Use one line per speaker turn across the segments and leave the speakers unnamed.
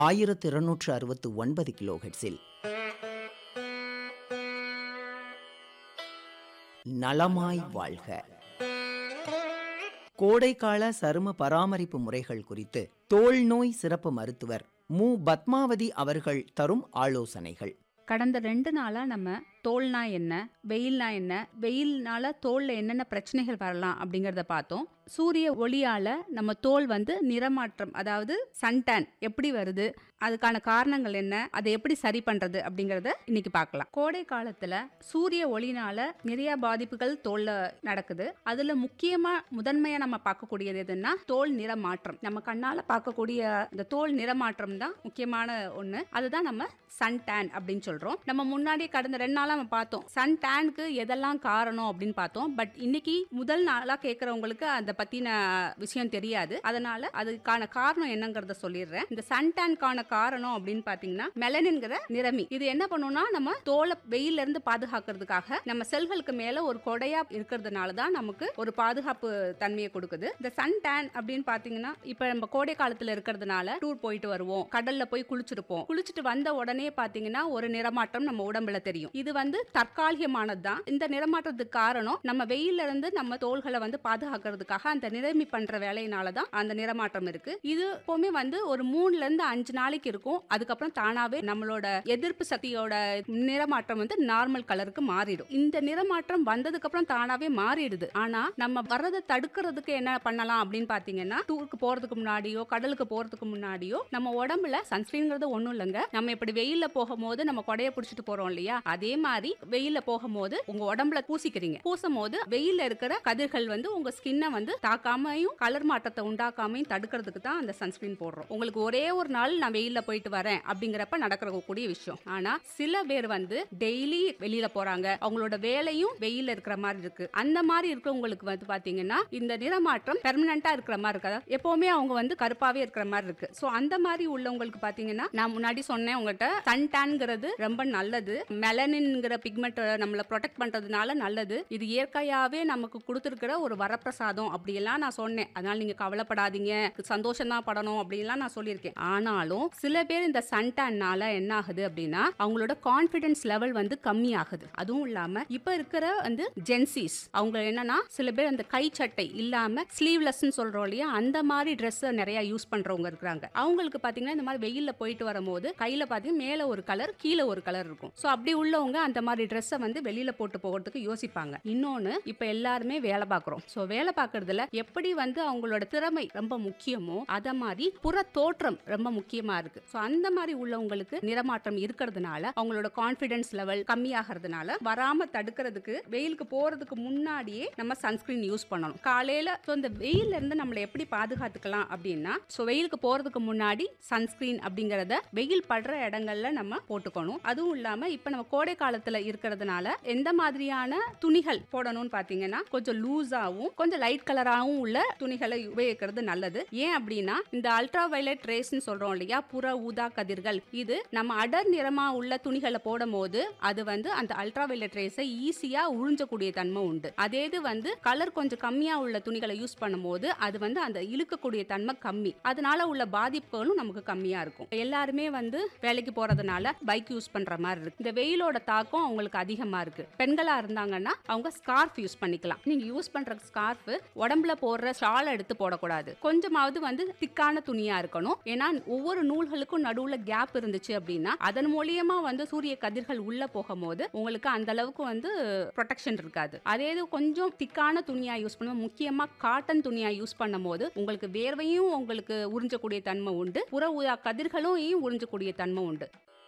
ஆயிரத்து இருநூற்று அறுபத்து ஒன்பது கிலோ ஹெட்ஸில் நலமாய் வாழ்க கோடைக்கால சரும பராமரிப்பு முறைகள் குறித்து தோல் நோய் சிறப்பு மருத்துவர் மு பத்மாவதி அவர்கள் தரும் ஆலோசனைகள்
கடந்த ரெண்டு நாளா நம்ம தோல்னா என்ன வெயில்னா என்ன வெயில்னால தோல்ல என்னென்ன பிரச்சனைகள் வரலாம் அப்படிங்கறத பார்த்தோம் சூரிய ஒளியால நம்ம தோல் வந்து நிறமாற்றம் அதாவது சன்டான் எப்படி வருது அதுக்கான காரணங்கள் என்ன அதை எப்படி சரி பண்றது அப்படிங்கறத இன்னைக்கு பார்க்கலாம் கோடை காலத்துல சூரிய ஒளினால நிறைய பாதிப்புகள் தோல்ல நடக்குது அதுல முக்கியமா முதன்மையா நம்ம பார்க்கக்கூடியது எதுன்னா தோல் நிறமாற்றம் நம்ம கண்ணால பார்க்கக்கூடிய இந்த தோல் நிறமாற்றம் தான் முக்கியமான ஒண்ணு அதுதான் நம்ம சன் டேன் அப்படின்னு சொல்றோம் நம்ம முன்னாடி கடந்த ரெண்டு நாளா நம்ம பார்த்தோம் சன் டேனுக்கு எதெல்லாம் காரணம் அப்படின்னு பார்த்தோம் பட் இன்னைக்கு முதல் நாளா கேட்கறவங்களுக்கு அதை பத்தின விஷயம் தெரியாது அதனால அதுக்கான காரணம் என்னங்கறத சொல்லிடுறேன் இந்த சன் டேனுக்கான காரணம் அப்படின்னு பாத்தீங்கன்னா மெலனின்கிற நிறமி இது என்ன பண்ணும்னா நம்ம தோலை வெயில்ல இருந்து பாதுகாக்கிறதுக்காக நம்ம செல்களுக்கு மேல ஒரு கொடையா இருக்கிறதுனால தான் நமக்கு ஒரு பாதுகாப்பு தன்மையை கொடுக்குது இந்த சன் டேன் அப்படின்னு பாத்தீங்கன்னா இப்ப நம்ம கோடை காலத்துல இருக்கிறதுனால டூர் போயிட்டு வருவோம் கடல்ல போய் குளிச்சிருப்போம் குளிச்சுட்டு வந்த உடனே பாத்தீங்கன்னா ஒரு நிறமாற்றம் நம்ம உடம்புல தெரியும் இது வந்து தற்காலிகமானது தான் இந்த நிறமாற்றத்துக்கு காரணம் நம்ம வெயில்ல இருந்து நம்ம தோள்களை வந்து பாதுகாக்கிறதுக்காக அந்த நிறமி பண்ற வேலையினால தான் அந்த நிறமாற்றம் இருக்கு இது எப்பவுமே வந்து ஒரு மூணுல இருந்து அஞ்சு நாளைக்கு இருக்கும் அதுக்கப்புறம் தானாவே நம்மளோட எதிர்ப்பு சக்தியோட நிறமாற்றம் வந்து நார்மல் கலருக்கு மாறிடும் இந்த நிறமாற்றம் வந்ததுக்கு அப்புறம் தானாவே மாறிடுது ஆனா நம்ம வர்றதை தடுக்கிறதுக்கு என்ன பண்ணலாம் அப்படின்னு பாத்தீங்கன்னா டூருக்கு போறதுக்கு முன்னாடியோ கடலுக்கு போறதுக்கு முன்னாடியோ நம்ம உடம்புல சன்ஸ்கிரீன்ங்கிறது ஒண்ணும் இல்லைங்க நம்ம இப்படி வெயில்ல போகும்போது நம்ம கொடைய பிடிச்சிட்டு போறோம் இல்லையா அதே மாதிரி வெயில்ல போகும்போது உங்க உடம்புல பூசிக்கிறீங்க பூசும் போது வெயில்ல இருக்கிற கதிர்கள் வந்து உங்க ஸ்கின்னை வந்து தாக்காமையும் கலர் மாற்றத்தை உண்டாக்காமையும் தடுக்கிறதுக்கு தான் அந்த சன்ஸ்கிரீன் போடுறோம் உங்களுக்கு ஒரே ஒரு நாள் நான் வெயில்ல போயிட்டு வரேன் அப்படிங்கிறப்ப நடக்கிற கூடிய விஷயம் ஆனா சில பேர் வந்து டெய்லி வெளியில போறாங்க அவங்களோட வேலையும் வெயில்ல இருக்கிற மாதிரி இருக்கு அந்த மாதிரி இருக்கிறவங்களுக்கு வந்து பாத்தீங்கன்னா இந்த நிறமாற்றம் பெர்மனண்டா இருக்கிற மாதிரி இருக்கா எப்பவுமே அவங்க வந்து கருப்பாவே இருக்கிற மாதிரி இருக்கு சோ அந்த மாதிரி உள்ளவங்களுக்கு பாத்தீங்கன்னா நான் முன்னாடி சொன்னேன் உங்ககிட்ட சன் டேன்ங்கிறது ரொம்ப நல்லது மெலனின்ங்கிற பிக்மெண்ட் நம்மளை ப்ரொடெக்ட் பண்றதுனால நல்லது இது இயற்கையாவே நமக்கு கொடுத்துருக்கிற ஒரு வரப்பிரசாதம் அப்படியெல்லாம் நான் சொன்னேன் அதனால நீங்க கவலைப்படாதீங்க சந்தோஷம் தான் படணும் அப்படின்லாம் நான் சொல்லியிருக்கேன் ஆனாலும் சில பேர் இந்த சன் டேன்னால என்ன ஆகுது அப்படின்னா அவங்களோட கான்பிடன்ஸ் லெவல் வந்து கம்மி ஆகுது அதுவும் இல்லாம இப்ப இருக்கிற வந்து ஜென்சிஸ் அவங்க என்னன்னா சில பேர் அந்த கை சட்டை இல்லாம ஸ்லீவ்லெஸ் சொல்றோம் இல்லையா அந்த மாதிரி ட்ரெஸ் நிறைய யூஸ் பண்றவங்க இருக்கிறாங்க அவங்களுக்கு பாத்தீங்கன்னா இந்த மாதிரி வெயில்ல போயிட்டு வரும்போது கையில பாத்தீங்கன்னா மேல ஒரு கலர் கீழே ஒரு கலர் இருக்கும் சோ அப்படி உள்ளவங்க அந்த மாதிரி ட்ரெஸ்ஸை வந்து வெளியில போட்டு போகிறதுக்கு யோசிப்பாங்க இன்னொன்னு இப்ப எல்லாருமே வேலை பார்க்குறோம் சோ வேலை பார்க்கறதுல எப்படி வந்து அவங்களோட திறமை ரொம்ப முக்கியமோ அத மாதிரி புற தோற்றம் ரொம்ப முக்கியமா இருக்கு சோ அந்த மாதிரி உள்ளவங்களுக்கு நிறமாற்றம் இருக்கிறதுனால அவங்களோட கான்பிடன்ஸ் லெவல் கம்மியாகிறதுனால வராம தடுக்கிறதுக்கு வெயிலுக்கு போறதுக்கு முன்னாடியே நம்ம சன்ஸ்கிரீன் யூஸ் பண்ணணும் காலையில ஸோ இந்த வெயில்ல இருந்து நம்மளை எப்படி பாதுகாத்துக்கலாம் அப்படின்னா ஸோ வெயிலுக்கு போறதுக்கு முன்னாடி சன்ஸ்கிரீன் அப்படிங்கறத வெயில் படுற இடங்கள்ல நம்ம போட்டுக்கணும் அதுவும் இல்லாம இப்ப நம்ம கோடை காலத்துல இருக்கிறதுனால எந்த மாதிரியான துணிகள் போடணும்னு பாத்தீங்கன்னா கொஞ்சம் லூஸாவும் கொஞ்சம் லைட் கலராகவும் உள்ள துணிகளை உபயோகிக்கிறது நல்லது ஏன் அப்படின்னா இந்த அல்ட்ரா வயலட் ரேஸ்ன்னு சொல்றோம் இல்லையா புற ஊதா கதிர்கள் இது நம்ம அடர் நிறமா உள்ள துணிகளை போடும் போது அது வந்து அந்த அல்ட்ரா வயலட் ரேஸை ஈஸியா உறிஞ்சக்கூடிய தன்மை உண்டு அதே இது வந்து கலர் கொஞ்சம் கம்மியா உள்ள துணிகளை யூஸ் பண்ணும்போது அது வந்து அந்த இழுக்கக்கூடிய தன்மை கம்மி அதனால உள்ள பாதிப்புகளும் நமக்கு கம்மியா இருக்கும் எல்லாருமே வந்து வேலைக்கு போறதுனால பைக் யூஸ் பண்ற மாதிரி இருக்கு இந்த வெயிலோட தாக்கம் அவங்களுக்கு அதிகமா இருக்கு பெண்களா இருந்தாங்கன்னா அவங்க ஸ்கார்ஃப் யூஸ் பண்ணிக்கலாம் நீங்க யூஸ் பண்ற ஸ்கார்ஃப் உடம்புல போடுற ஷால் எடுத்து போடக்கூடாது கொஞ்சமாவது வந்து திக்கான துணியா இருக்கணும் ஏன்னா ஒவ்வொரு நூல்களுக்கும் நடுவுல கேப் இருந்துச்சு அப்படின்னா அதன் மூலியமா வந்து சூரிய கதிர்கள் உள்ள போகும்போது உங்களுக்கு அந்த அளவுக்கு வந்து ப்ரொடெக்ஷன் இருக்காது அதே இது கொஞ்சம் திக்கான துணியா யூஸ் பண்ணுவோம் முக்கியமா காட்டன் துணியா யூஸ் பண்ணும் போது உங்களுக்கு வேர்வையும் உங்களுக்கு உறிஞ்சக்கூடிய தன்மை உண்டு புற ஊதா கதிர்களும் உறிஞ்சக்கூடிய தன்மை உண்டு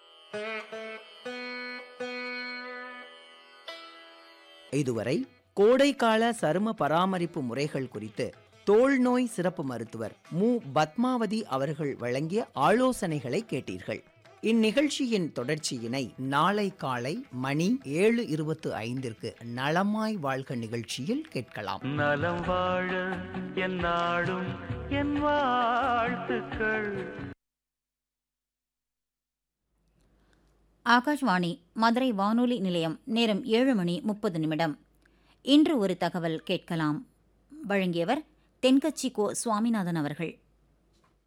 இதுவரை கோடைக்கால சரும பராமரிப்பு முறைகள் குறித்து தோல் நோய் சிறப்பு மருத்துவர் மு பத்மாவதி அவர்கள் வழங்கிய ஆலோசனைகளை கேட்டீர்கள் இந்நிகழ்ச்சியின் தொடர்ச்சியினை நாளை காலை மணி ஏழு இருபத்து ஐந்திற்கு நலமாய் வாழ்க நிகழ்ச்சியில் கேட்கலாம்
நலம் வாழ என் நாடும் என் வாழ்த்துக்கள்
ஆகாஷ்வாணி மதுரை வானொலி நிலையம் நேரம் ஏழு மணி முப்பது நிமிடம் இன்று ஒரு தகவல் கேட்கலாம் வழங்கியவர் தென்கட்சி கோ சுவாமிநாதன் அவர்கள்